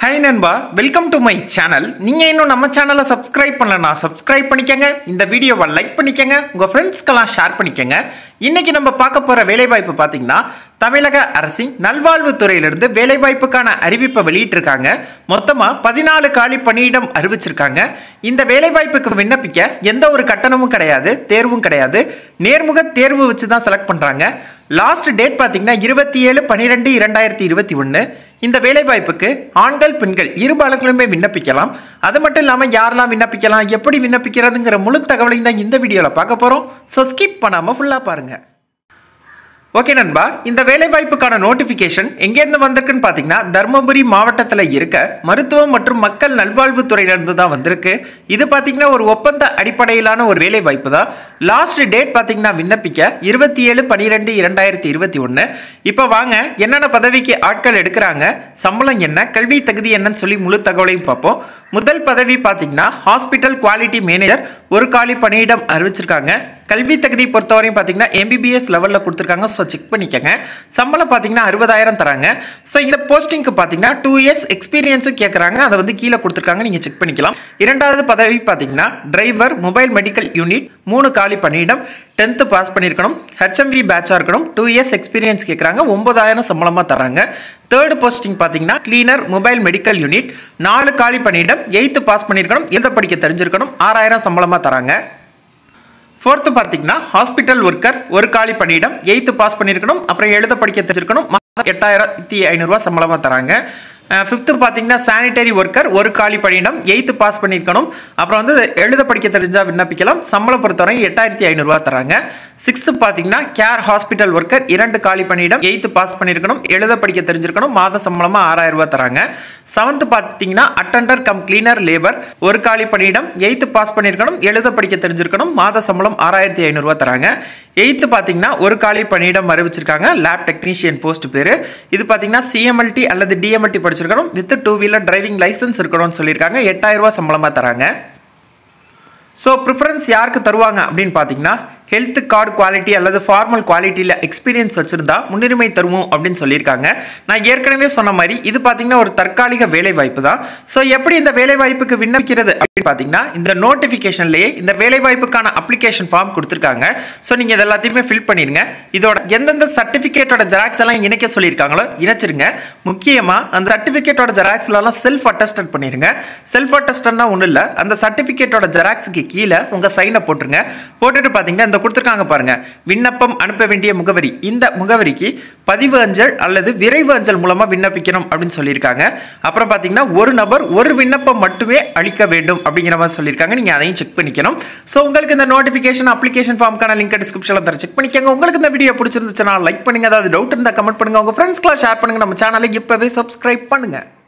hi நண்பா welcome to my channel நீங்கள் இன்னும் நம்ம சேனலை சப்ஸ்கிரைப் பண்ணலனா சப்ஸ்கிரைப் பண்ணிக்கங்க இந்த வீடியோவை லைக் பண்ணிக்கங்க உங்கள் ஃப்ரெண்ட்ஸ்க்கெல்லாம் ஷேர் பண்ணிக்கங்க இன்னைக்கு நம்ம பார்க்க போகிற வேலைவாய்ப்பு பார்த்தீங்கன்னா தமிழக அரசின் நல்வாழ்வுத்துறையிலிருந்து வேலைவாய்ப்புக்கான அறிவிப்பை வெளியிட்டிருக்காங்க மொத்தமாக பதினாலு காலி பணியிடம் அறிவிச்சிருக்காங்க இந்த வேலைவாய்ப்புக்கு விண்ணப்பிக்க எந்த ஒரு கட்டணமும் கிடையாது தேர்வும் கிடையாது நேர்முக தேர்வு வச்சு தான் செலக்ட் பண்ணுறாங்க லாஸ்ட் டேட் பார்த்தீங்கன்னா இருபத்தி ஏழு பன்னிரெண்டு இரண்டாயிரத்தி இருபத்தி ஒன்று இந்த வேலைவாய்ப்புக்கு ஆண்கள் பெண்கள் இருபாலர்களுமே விண்ணப்பிக்கலாம் அது மட்டும் இல்லாமல் யாரெல்லாம் விண்ணப்பிக்கலாம் எப்படி விண்ணப்பிக்கிறதுங்கிற முழு தகவலையும் தான் இந்த வீடியோவில் பார்க்க போகிறோம் ஸோ ஸ்கிப் பண்ணாமல் ஃபுல்லாக பாருங்கள் ஓகே நண்பா இந்த வேலைவாய்ப்புக்கான நோட்டிஃபிகேஷன் எங்கேருந்து வந்திருக்குன்னு பார்த்தீங்கன்னா தருமபுரி மாவட்டத்தில் இருக்க மருத்துவம் மற்றும் மக்கள் நல்வாழ்வுத்துறையிலிருந்து தான் வந்திருக்கு இது பார்த்தீங்கன்னா ஒரு ஒப்பந்த அடிப்படையிலான ஒரு வேலைவாய்ப்பு தான் லாஸ்ட் டேட் பார்த்தீங்கன்னா விண்ணப்பிக்க இருபத்தி ஏழு பன்னிரெண்டு இரண்டாயிரத்தி இருபத்தி ஒன்று இப்போ வாங்க என்னென்ன பதவிக்கு ஆட்கள் எடுக்கிறாங்க சம்பளம் என்ன கல்வி தகுதி என்னன்னு சொல்லி முழு தகவலையும் பார்ப்போம் முதல் பதவி பார்த்தீங்கன்னா ஹாஸ்பிட்டல் குவாலிட்டி மேனேஜர் ஒரு காலி பணியிடம் அறிவிச்சிருக்காங்க கல்வி தகுதி பொறுத்தவரையும் பார்த்தீங்கன்னா எம்பிபிஎஸ் லெவலில் கொடுத்துருக்காங்க ஸோ செக் பண்ணிக்கோங்க சம்பளம் பார்த்தீங்கன்னா அறுபதாயிரம் தராங்க ஸோ இந்த போஸ்டிங்க்கு பார்த்தீங்கன்னா டூ இயர்ஸ் எக்ஸ்பீரியன்ஸும் கேட்குறாங்க அதை வந்து கீழே கொடுத்துருக்காங்க நீங்கள் செக் பண்ணிக்கலாம் இரண்டாவது பதவி பார்த்தீங்கன்னா டிரைவர் மொபைல் மெடிக்கல் யூனிட் மூணு காலி பணியிடம் டென்த்து பாஸ் பண்ணியிருக்கணும் ஹெச்எம்வி பேட்சாக இருக்கணும் டூ இயர்ஸ் எக்ஸ்பீரியன்ஸ் கேட்குறாங்க ஒன்பதாயிரம் சம்பளமாக தராங்க தேர்ட் போஸ்டிங் பார்த்தீங்கன்னா கிளீனர் மொபைல் மெடிக்கல் யூனிட் நாலு காலி பணியிடம் எயித்து பாஸ் பண்ணியிருக்கணும் எழுத படிக்க தெரிஞ்சிருக்கணும் ஆறாயிரம் சம்பளமாக தராங்க ஃபோர்த்து பார்த்தீங்கன்னா ஹாஸ்பிட்டல் ஒர்க்கர் ஒரு காலி பணியிடம் எயித்து பாஸ் பண்ணியிருக்கணும் அப்புறம் எழுத படிக்க தெரிஞ்சிருக்கணும் மாதம் எட்டாயிரத்தி ஐநூறுரூவா சம்பளமாக தராங்க ஃபிஃப்த்து பார்த்தீங்கன்னா சானிட்டரி ஒர்க்கர் ஒரு காலி பணியிடம் எயித்து பாஸ் பண்ணியிருக்கணும் அப்புறம் வந்து எழுத படிக்க தெரிஞ்சால் விண்ணப்பிக்கலாம் சம்பளம் பொறுத்தவரை எட்டாயிரத்தி ஐநூறுரூவா தராங்க சிக்ஸ்த்து பார்த்தீங்கன்னா கேர் ஹாஸ்பிட்டல் ஒர்க்கர் இரண்டு காலி பணியிடம் எயித்து பாஸ் பண்ணியிருக்கணும் எழுத படிக்க தெரிஞ்சிருக்கணும் மாத சம்பளமாக ஆறாயிரம் ரூபாய் தராங்க செவன்த்து பார்த்தீங்கன்னா அட்டண்டர் கம் கிளீனர் லேபர் ஒரு காலி பணியிடம் எயித்து பாஸ் பண்ணியிருக்கணும் எழுத படிக்க தெரிஞ்சிருக்கணும் மாத சம்பளம் ஆறாயிரத்தி ஐநூறுரூவா தராங்க எயித்து பார்த்தீங்கன்னா ஒரு காலி பணியிடம் அறிவிச்சிருக்காங்க லேப் டெக்னீஷியன் போஸ்ட் பேர் இது பார்த்தீங்கன்னா சிஎம்எல்டி அல்லது டிஎம்எல்டி படிச்சிருக்கணும் with two wheeler driving licence இருக்கணும்னு சொல்லியிருக்காங்க எட்டாயிரம் ரூபாய் சம்பளமாக தராங்க ஸோ ப்ரிஃபரன்ஸ் யாருக்கு தருவாங்க அப்படின்னு பார்த்தீங்கன்னா ஹெல்த் கார்டு குவாலிட்டி அல்லது ஃபார்மல் குவாலிட்டியில் எக்ஸ்பீரியன்ஸ் வச்சுருந்தா முன்னுரிமை தருவோம் அப்படின்னு சொல்லியிருக்காங்க நான் ஏற்கனவே சொன்ன மாதிரி இது பார்த்தீங்கன்னா ஒரு தற்காலிக வேலை வாய்ப்பு தான் ஸோ எப்படி இந்த வேலை வாய்ப்புக்கு விண்ணப்பிக்கிறது அப்படின்னு பார்த்தீங்கன்னா இந்த நோட்டிஃபிகேஷன்லேயே இந்த வேலை வாய்ப்புக்கான அப்ளிகேஷன் ஃபார்ம் கொடுத்துருக்காங்க ஸோ நீங்கள் இது எல்லாத்தையுமே ஃபில் பண்ணிடுங்க இதோட எந்தெந்த சர்டிஃபிகேட்டோட ஜெராக்ஸ் எல்லாம் இணைக்க சொல்லியிருக்காங்களோ இணைச்சிருங்க முக்கியமாக அந்த சர்டிஃபிகேட்டோட ஜெராக்ஸ்லாம் செல்ஃப் அட்டஸ்டட் பண்ணிடுங்க செல்ஃப் அட்டஸ்டட்னா ஒன்றும் இல்லை அந்த சர்டிஃபிகேட்டோட ஜெராக்ஸுக்கு கீழே உங்கள் சைனை போட்டுருங்க போட்டுட்டு பார்த்தீங்கன்னா இந்த கொடுத்துருக்காங்க பாருங்க விண்ணப்பம் அனுப்ப வேண்டிய முகவரி இந்த முகவரிக்கு பதிவு அஞ்சல் அல்லது விரைவு அஞ்சல் மூலமாக விண்ணப்பிக்கணும் அப்படின்னு சொல்லியிருக்காங்க அப்புறம் பார்த்தீங்கன்னா ஒரு நபர் ஒரு விண்ணப்பம் மட்டுமே அளிக்க வேண்டும் அப்படிங்கிற மாதிரி சொல்லியிருக்காங்க நீங்கள் அதையும் செக் பண்ணிக்கணும் ஸோ உங்களுக்கு இந்த நோட்டிஃபிகேஷன் அப்ளிகேஷன் ஃபார்ம்க்கான லிங்க் டிஸ்கிரிப்ஷனில் தர செக் பண்ணிக்கோங்க உங்களுக்கு இந்த வீடியோ பிடிச்சிருந்துச்சுன்னா லைக் பண்ணுங்க அதாவது டவுட் இருந்தால் கமெண்ட் பண்ணுங்க உங்கள் ஃப்ரெண்ட்ஸ்க்குலாம் ஷேர் பண்ணுங்க நம்ம சேனலை இப்போவே சப்ஸ்கிரைப் பண்ணுங்க